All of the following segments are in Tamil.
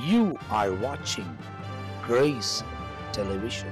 You are watching Grace Television.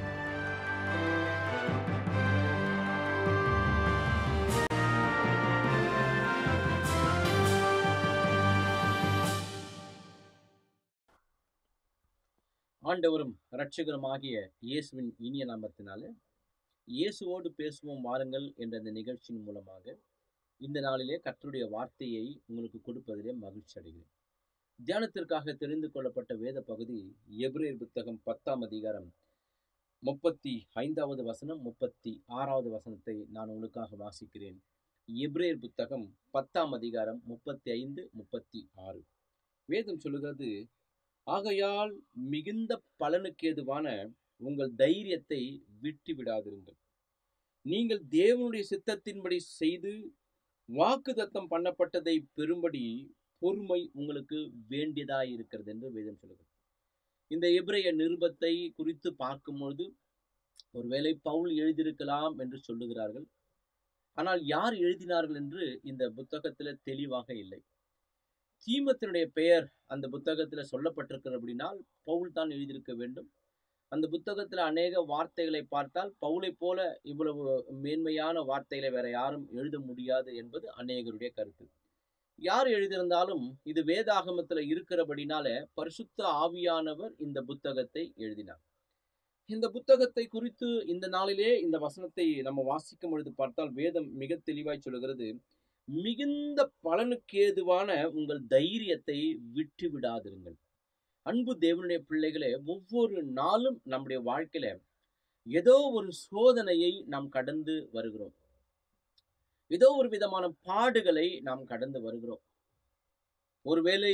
ஆண்டவரும் இரட்சகருமாகிய இயேசுவின் இனிய நாமத்தினாலே இயேசுவோடு பேசுவோம் வாருங்கள் என்ற இந்த நிகழ்ச்சியின் மூலமாக இந்த நாளிலே கர்த்தருடைய வார்த்தையை உங்களுக்கு கொடுப்பதிலே மகிழ்ச்சி அடைகிறேன் தியானத்திற்காக தெரிந்து கொள்ளப்பட்ட வேத பகுதி எபிரேயர் புத்தகம் பத்தாம் அதிகாரம் முப்பத்தி ஐந்தாவது வசனம் முப்பத்தி ஆறாவது வசனத்தை நான் உங்களுக்காக வாசிக்கிறேன் எபிரேயர் புத்தகம் பத்தாம் அதிகாரம் முப்பத்தி ஐந்து முப்பத்தி ஆறு வேதம் சொல்லுகிறது ஆகையால் மிகுந்த பலனுக்கேதுவான உங்கள் தைரியத்தை விட்டு விடாதிருங்கள் நீங்கள் தேவனுடைய சித்தத்தின்படி செய்து வாக்குதத்தம் பண்ணப்பட்டதை பெறும்படி பொறுமை உங்களுக்கு வேண்டியதாய் இருக்கிறது என்று வேதம் சொல்லுகிறது இந்த எபிரைய நிருபத்தை குறித்து பார்க்கும்பொழுது ஒருவேளை பவுல் எழுதியிருக்கலாம் என்று சொல்லுகிறார்கள் ஆனால் யார் எழுதினார்கள் என்று இந்த புத்தகத்தில் தெளிவாக இல்லை தீமத்தினுடைய பெயர் அந்த புத்தகத்தில் சொல்லப்பட்டிருக்கிறபடினால் பவுல் தான் எழுதியிருக்க வேண்டும் அந்த புத்தகத்தில் அநேக வார்த்தைகளை பார்த்தால் பவுலை போல இவ்வளவு மேன்மையான வார்த்தைகளை வேற யாரும் எழுத முடியாது என்பது அநேகருடைய கருத்து யார் எழுதியிருந்தாலும் இது வேதாகமத்தில் இருக்கிறபடினால பரிசுத்த ஆவியானவர் இந்த புத்தகத்தை எழுதினார் இந்த புத்தகத்தை குறித்து இந்த நாளிலே இந்த வசனத்தை நம்ம வாசிக்கும் பொழுது பார்த்தால் வேதம் மிக தெளிவாய் சொல்லுகிறது மிகுந்த பலனுக்கேதுவான உங்கள் தைரியத்தை விட்டு விடாதிருங்கள் அன்பு தேவனுடைய பிள்ளைகளே ஒவ்வொரு நாளும் நம்முடைய வாழ்க்கையில ஏதோ ஒரு சோதனையை நாம் கடந்து வருகிறோம் ஏதோ ஒரு விதமான பாடுகளை நாம் கடந்து வருகிறோம் ஒருவேளை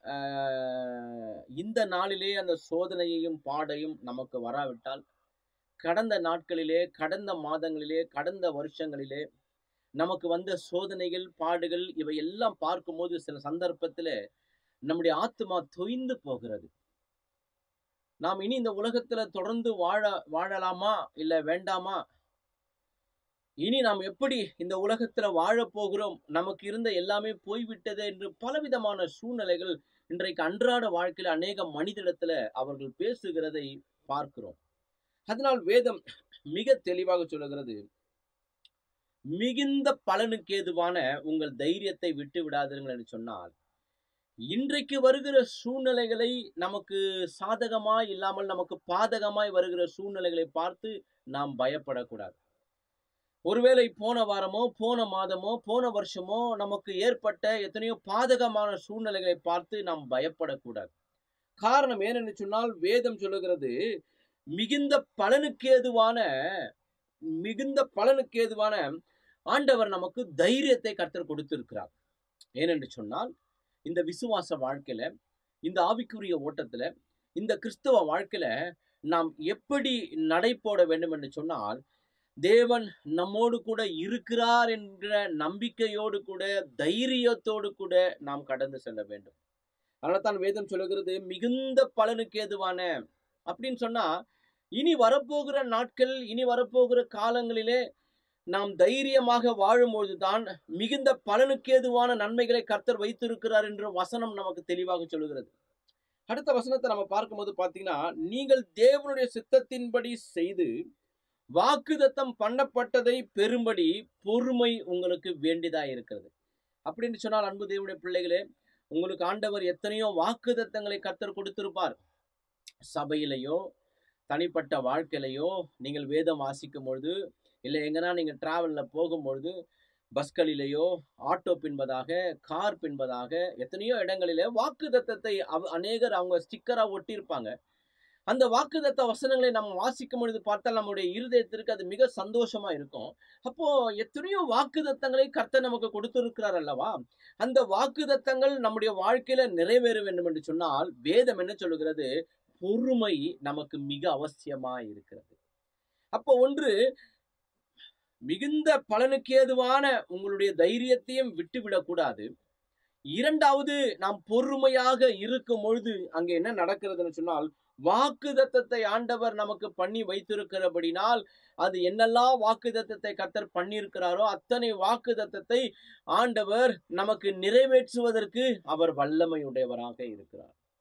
இந்த நாளிலே அந்த சோதனையையும் பாடையும் நமக்கு வராவிட்டால் கடந்த நாட்களிலே கடந்த மாதங்களிலே கடந்த வருஷங்களிலே நமக்கு வந்த சோதனைகள் பாடுகள் இவை எல்லாம் பார்க்கும்போது சில சந்தர்ப்பத்தில் நம்முடைய ஆத்மா தொய்ந்து போகிறது நாம் இனி இந்த உலகத்துல தொடர்ந்து வாழ வாழலாமா இல்ல வேண்டாமா இனி நாம் எப்படி இந்த உலகத்துல வாழ போகிறோம் நமக்கு இருந்த எல்லாமே போய்விட்டது என்று பலவிதமான சூழ்நிலைகள் இன்றைக்கு அன்றாட வாழ்க்கையில் அநேக மனிதனிடத்துல அவர்கள் பேசுகிறதை பார்க்கிறோம் அதனால் வேதம் மிக தெளிவாக சொல்லுகிறது மிகுந்த பலனுக்கு ஏதுவான உங்கள் தைரியத்தை விட்டு விடாதீர்கள் என்று சொன்னால் இன்றைக்கு வருகிற சூழ்நிலைகளை நமக்கு சாதகமாய் இல்லாமல் நமக்கு பாதகமாய் வருகிற சூழ்நிலைகளை பார்த்து நாம் பயப்படக்கூடாது ஒருவேளை போன வாரமோ போன மாதமோ போன வருஷமோ நமக்கு ஏற்பட்ட எத்தனையோ பாதகமான சூழ்நிலைகளை பார்த்து நாம் பயப்படக்கூடாது காரணம் ஏனென்று சொன்னால் வேதம் சொல்லுகிறது மிகுந்த பலனுக்கேதுவான மிகுந்த பலனுக்கேதுவான ஆண்டவர் நமக்கு தைரியத்தை கர்த்தர் கொடுத்திருக்கிறார் ஏனென்று சொன்னால் இந்த விசுவாச வாழ்க்கையில இந்த ஆவிக்குரிய ஓட்டத்துல இந்த கிறிஸ்தவ வாழ்க்கையில நாம் எப்படி நடை போட வேண்டும் என்று சொன்னால் தேவன் நம்மோடு கூட இருக்கிறார் என்ற நம்பிக்கையோடு கூட தைரியத்தோடு கூட நாம் கடந்து செல்ல வேண்டும் அதனால தான் வேதம் சொல்லுகிறது மிகுந்த பலனுக்கு ஏதுவான அப்படின்னு சொன்னா இனி வரப்போகிற நாட்கள் இனி வரப்போகிற காலங்களிலே நாம் தைரியமாக வாழும்பொழுதுதான் மிகுந்த பலனுக்கேதுவான நன்மைகளை கர்த்தர் வைத்திருக்கிறார் என்ற வசனம் நமக்கு தெளிவாக சொல்லுகிறது அடுத்த வசனத்தை நம்ம பார்க்கும்போது பார்த்தீங்கன்னா நீங்கள் தேவனுடைய சித்தத்தின்படி செய்து வாக்குதத்தம் பண்ணப்பட்டதை பெறும்படி பொறுமை உங்களுக்கு வேண்டியதா இருக்கிறது அப்படின்னு சொன்னால் அன்பு தேவனுடைய பிள்ளைகளே உங்களுக்கு ஆண்டவர் எத்தனையோ வாக்குதத்தங்களை கர்த்தர் கொடுத்திருப்பார் சபையிலையோ தனிப்பட்ட வாழ்க்கையிலையோ நீங்கள் வேதம் வாசிக்கும் பொழுது இல்லை எங்கன்னா நீங்கள் ட்ராவலில் போகும்பொழுது பஸ்களிலேயோ ஆட்டோ பின்பதாக கார் பின்பதாக எத்தனையோ இடங்களிலே வாக்கு தத்தத்தை அவ அநேகர் அவங்க ஸ்டிக்கராக ஒட்டியிருப்பாங்க அந்த வாக்குதத்த வசனங்களை நம்ம வாசிக்கும் பொழுது பார்த்தால் நம்முடைய இருதயத்திற்கு அது மிக சந்தோஷமா இருக்கும் அப்போ எத்தனையோ வாக்குதத்தங்களை கர்த்தர் நமக்கு கொடுத்திருக்கிறார் அல்லவா அந்த வாக்குதத்தங்கள் நம்முடைய வாழ்க்கையில நிறைவேற வேண்டும் என்று சொன்னால் வேதம் என்ன சொல்லுகிறது பொறுமை நமக்கு மிக அவசியமா இருக்கிறது அப்போ ஒன்று மிகுந்த பலனுக்கு ஏதுவான உங்களுடைய தைரியத்தையும் விட்டுவிடக்கூடாது இரண்டாவது நாம் பொறுமையாக இருக்கும் பொழுது அங்கே என்ன நடக்கிறதுன்னு சொன்னால் வாக்குதத்தத்தை ஆண்டவர் நமக்கு பண்ணி வைத்திருக்கிறபடினால் அது என்னெல்லாம் வாக்குதத்தத்தை கர்த்தர் பண்ணியிருக்கிறாரோ அத்தனை வாக்குதத்தத்தை ஆண்டவர் நமக்கு நிறைவேற்றுவதற்கு அவர் வல்லமையுடையவராக இருக்கிறார்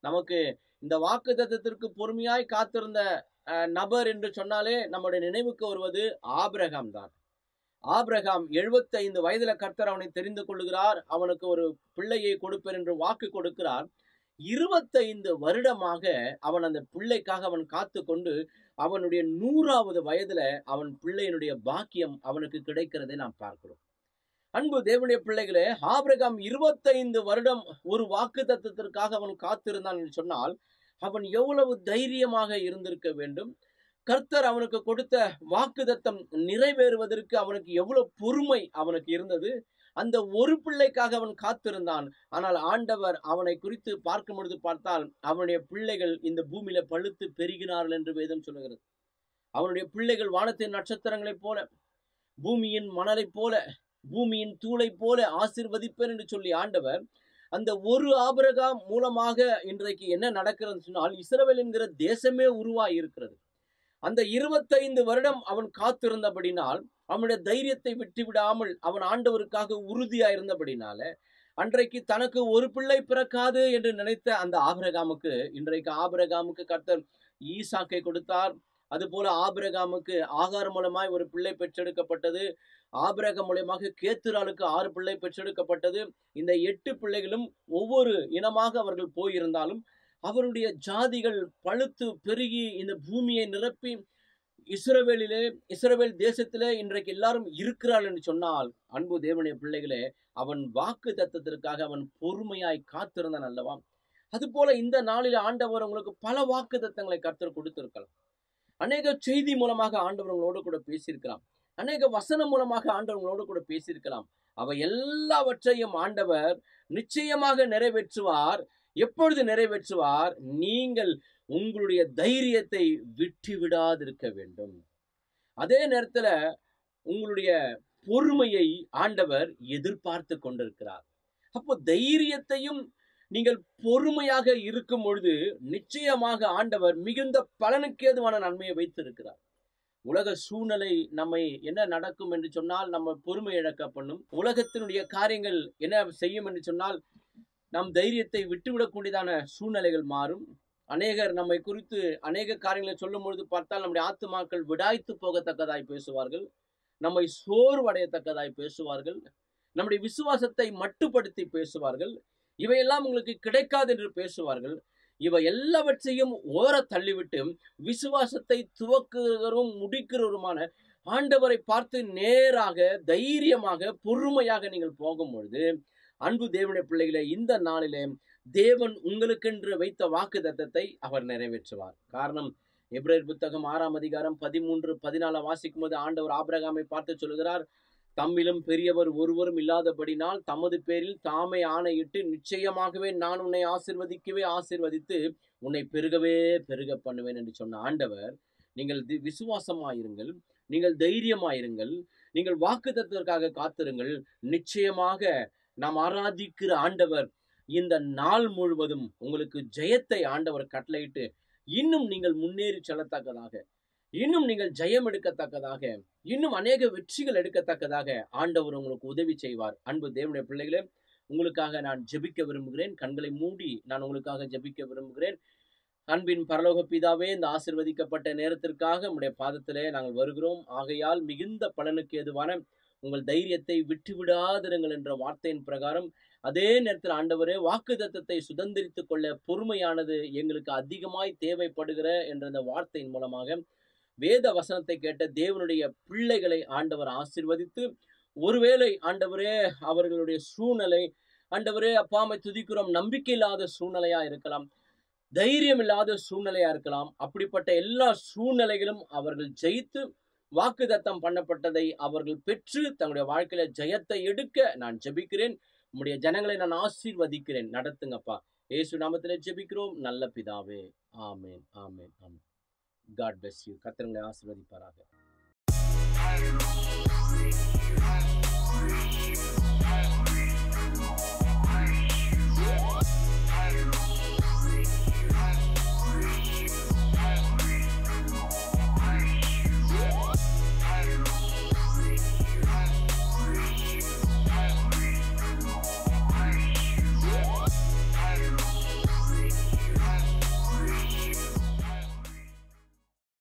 நமக்கு இந்த வாக்கு தத்தத்திற்கு பொறுமையாய் காத்திருந்த அஹ், நபர் என்று சொன்னாலே நம்முடைய நினைவுக்கு வருவது ஆபிரகாம் தான் ஆபிரகாம் 75 வயதுல கர்த்தர் அவனை தெரிந்து கொள்ளுகிறார் அவனுக்கு ஒரு பிள்ளையை கொடுப்பேன் என்று வாக்கு கொடுக்கிறார் இருபத்தைந்து வருடமாக அவன் அந்த பிள்ளைக்காக அவன் காத்து கொண்டு அவனுடைய நூறாவது வயதுல அவன் பிள்ளையினுடைய பாக்கியம் அவனுக்கு கிடைக்கிறதை நாம் பார்க்கிறோம் அன்பு தேவனுடைய பிள்ளைகளே ஆபிரகாம் இருபத்தைந்து வருடம் ஒரு வாக்கு தத்துவத்திற்காக அவன் காத்திருந்தான் என்று சொன்னால் அவன் எவ்வளவு தைரியமாக இருந்திருக்க வேண்டும் கர்த்தர் அவனுக்கு கொடுத்த வாக்குதத்தம் நிறைவேறுவதற்கு அவனுக்கு எவ்வளவு பொறுமை அவனுக்கு இருந்தது அந்த ஒரு பிள்ளைக்காக அவன் காத்திருந்தான் ஆனால் ஆண்டவர் அவனை குறித்து பார்க்கும் பொழுது பார்த்தால் அவனுடைய பிள்ளைகள் இந்த பூமியில பழுத்து பெருகினார்கள் என்று வேதம் சொல்லுகிறது அவனுடைய பிள்ளைகள் வானத்தின் நட்சத்திரங்களைப் போல பூமியின் மணலைப் போல பூமியின் தூளைப் போல ஆசீர்வதிப்பேன் என்று சொல்லி ஆண்டவர் அந்த ஒரு ஆபிரகாம் மூலமாக இன்றைக்கு என்ன நடக்கிறது சொன்னால் இஸ்ரவேல் என்கிற தேசமே உருவாகி இருக்கிறது அந்த இருபத்தைந்து வருடம் அவன் காத்திருந்தபடினால் அவனுடைய தைரியத்தை விட்டு விடாமல் அவன் ஆண்டவருக்காக உறுதியா இருந்தபடினால அன்றைக்கு தனக்கு ஒரு பிள்ளை பிறக்காது என்று நினைத்த அந்த ஆபிரகாமுக்கு இன்றைக்கு ஆபிரகாமுக்கு கர்த்தர் ஈசாக்கை கொடுத்தார் அதுபோல ஆபிரகாமுக்கு ஆகார் மூலமாய் ஒரு பிள்ளை பெற்றெடுக்கப்பட்டது ஆபிரகம் மூலயமாக கேத்துராளுக்கு ஆறு பிள்ளை பெற்றெடுக்கப்பட்டது இந்த எட்டு பிள்ளைகளும் ஒவ்வொரு இனமாக அவர்கள் போயிருந்தாலும் அவருடைய ஜாதிகள் பழுத்து பெருகி இந்த பூமியை நிரப்பி இஸ்ரவேலிலே இஸ்ரவேல் தேசத்திலே இன்றைக்கு எல்லாரும் இருக்கிறாள் என்று சொன்னால் அன்பு தேவனுடைய பிள்ளைகளே அவன் வாக்கு தத்தத்திற்காக அவன் பொறுமையாய் காத்திருந்தான் அல்லவா அதுபோல இந்த நாளில் ஆண்டவர் உங்களுக்கு பல வாக்கு தத்தங்களை கர்த்தர் கொடுத்திருக்கலாம் அநேக செய்தி மூலமாக ஆண்டவர் உங்களோடு கூட பேசியிருக்கலாம் அநேக வசனம் மூலமாக ஆண்டவர் உங்களோடு கூட பேசியிருக்கலாம் அவை எல்லாவற்றையும் ஆண்டவர் நிச்சயமாக நிறைவேற்றுவார் எப்பொழுது நிறைவேற்றுவார் நீங்கள் உங்களுடைய தைரியத்தை விட்டு விடாதிருக்க வேண்டும் அதே நேரத்துல உங்களுடைய பொறுமையை ஆண்டவர் எதிர்பார்த்து கொண்டிருக்கிறார் அப்போ தைரியத்தையும் நீங்கள் பொறுமையாக இருக்கும் பொழுது நிச்சயமாக ஆண்டவர் மிகுந்த பலனுக்கேதுவான நன்மையை வைத்திருக்கிறார் உலக சூழ்நிலை நம்மை என்ன நடக்கும் என்று சொன்னால் நம்ம பொறுமை இழக்க பண்ணும் உலகத்தினுடைய காரியங்கள் என்ன செய்யும் என்று சொன்னால் நம் தைரியத்தை விட்டுவிடக்கூடியதான சூழ்நிலைகள் மாறும் அநேகர் நம்மை குறித்து அநேக காரியங்களை சொல்லும் பொழுது பார்த்தால் நம்முடைய ஆத்துமாக்கள் விடாய்த்து போகத்தக்கதாய் பேசுவார்கள் நம்மை சோர்வடையத்தக்கதாய் பேசுவார்கள் நம்முடைய விசுவாசத்தை மட்டுப்படுத்தி பேசுவார்கள் இவையெல்லாம் உங்களுக்கு கிடைக்காது என்று பேசுவார்கள் இவை எல்லாவற்றையும் ஓர தள்ளிவிட்டு விசுவாசத்தை துவக்குகிறவரும் முடிக்கிறவருமான ஆண்டவரை பார்த்து நேராக தைரியமாக பொறுமையாக நீங்கள் போகும் பொழுது அன்பு தேவனுடைய பிள்ளைகளே இந்த நாளிலே தேவன் உங்களுக்கென்று வைத்த வாக்கு தத்தத்தை அவர் நிறைவேற்றுவார் காரணம் எப்ரேர் புத்தகம் ஆறாம் அதிகாரம் பதிமூன்று பதினாலாம் வாசிக்கும் போது ஆண்டவர் ஆபிரகாமை பார்த்து சொல்கிறார் தம்மிலும் பெரியவர் ஒருவரும் இல்லாதபடினால் தமது பேரில் தாமே ஆணையிட்டு நிச்சயமாகவே நான் உன்னை ஆசிர்வதிக்கவே ஆசிர்வதித்து உன்னை பெருகவே பெருக பண்ணுவேன் என்று சொன்ன ஆண்டவர் நீங்கள் தி- விசுவாசமாயிருங்கள் நீங்கள் தைரியமாயிருங்கள் நீங்கள் வாக்குத்தத்திற்காக காத்திருங்கள் நிச்சயமாக நாம் ஆராதிக்கிற ஆண்டவர் இந்த நாள் முழுவதும் உங்களுக்கு ஜெயத்தை ஆண்டவர் கட்டளையிட்டு இன்னும் நீங்கள் முன்னேறி செல்லத்தக்கதாக இன்னும் நீங்கள் ஜெயம் எடுக்கத்தக்கதாக இன்னும் அநேக வெற்றிகள் எடுக்கத்தக்கதாக ஆண்டவர் உங்களுக்கு உதவி செய்வார் அன்பு தேவனுடைய பிள்ளைகளே உங்களுக்காக நான் ஜெபிக்க விரும்புகிறேன் கண்களை மூடி நான் உங்களுக்காக ஜெபிக்க விரும்புகிறேன் அன்பின் பரலோக பிதாவே இந்த ஆசிர்வதிக்கப்பட்ட நேரத்திற்காக உம்முடைய பாதத்திலே நாங்கள் வருகிறோம் ஆகையால் மிகுந்த பலனுக்கு ஏதுவான உங்கள் தைரியத்தை விட்டு விடாதிருங்கள் என்ற வார்த்தையின் பிரகாரம் அதே நேரத்தில் ஆண்டவரே வாக்கு தத்தத்தை சுதந்திரித்துக் கொள்ள பொறுமையானது எங்களுக்கு அதிகமாய் தேவைப்படுகிற என்ற இந்த வார்த்தையின் மூலமாக வேத வசனத்தை கேட்ட தேவனுடைய பிள்ளைகளை ஆண்டவர் ஆசிர்வதித்து ஒருவேளை ஆண்டவரே அவர்களுடைய சூழ்நிலை ஆண்டவரே அப்பாமை துதிக்கிறோம் நம்பிக்கை இல்லாத சூழ்நிலையா இருக்கலாம் தைரியம் இல்லாத சூழ்நிலையா இருக்கலாம் அப்படிப்பட்ட எல்லா சூழ்நிலைகளும் அவர்கள் ஜெயித்து வாக்குதத்தம் பண்ணப்பட்டதை அவர்கள் பெற்று தங்களுடைய வாழ்க்கையில ஜெயத்தை எடுக்க நான் ஜெபிக்கிறேன் உம்முடைய ஜனங்களை நான் ஆசீர்வதிக்கிறேன் நடத்துங்கப்பா இயேசு நாமத்திலே ஜெபிக்கிறோம் நல்ல பிதாவே amen amen amen God bless you கர்த்தர் உங்களை ஆசீர்வதிப்பாராக